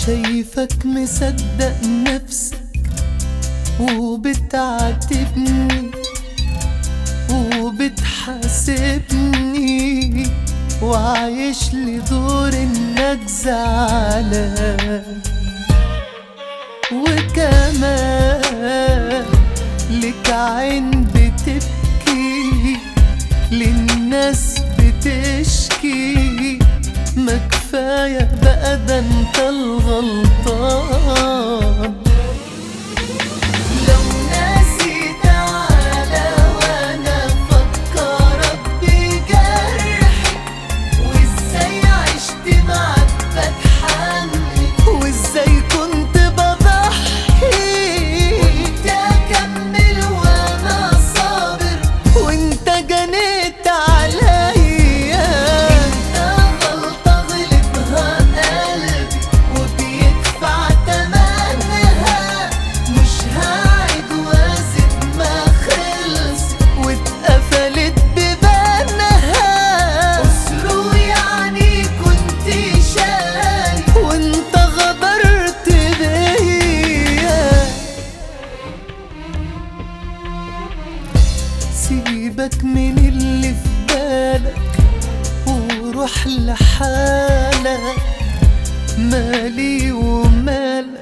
شايفك مصدق نفسك وبتعاتبني وبتحاسبني وعايش لي دور انك زعلان وكمان لك عين بتبكي للناس بتشكي ما كفاية بقى ده انت الغلطان لو ناسي تعالى وانا افكرك بجرحي وازاي عشت معاك بتحمل وازاي كنت بضحي وانت اكمل وانا صابر وانت جنيت عليا انت غلطة غلطها قلبي وبيدفع تمنها مش هعيد وازد ما خلص واتقفلت ببانها اسره يعني كنت شايف وانت غدرت بيا سيبك من اللي في بالك وروح لحالك مالي ومالك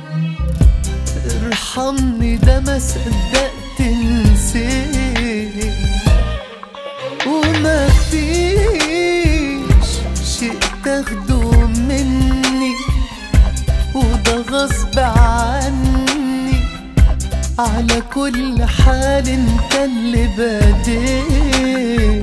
ارحمني ده ما صدقت نسيت وما فيش شيء تاخده مني وده غصب عني على كل حال انت اللي بديت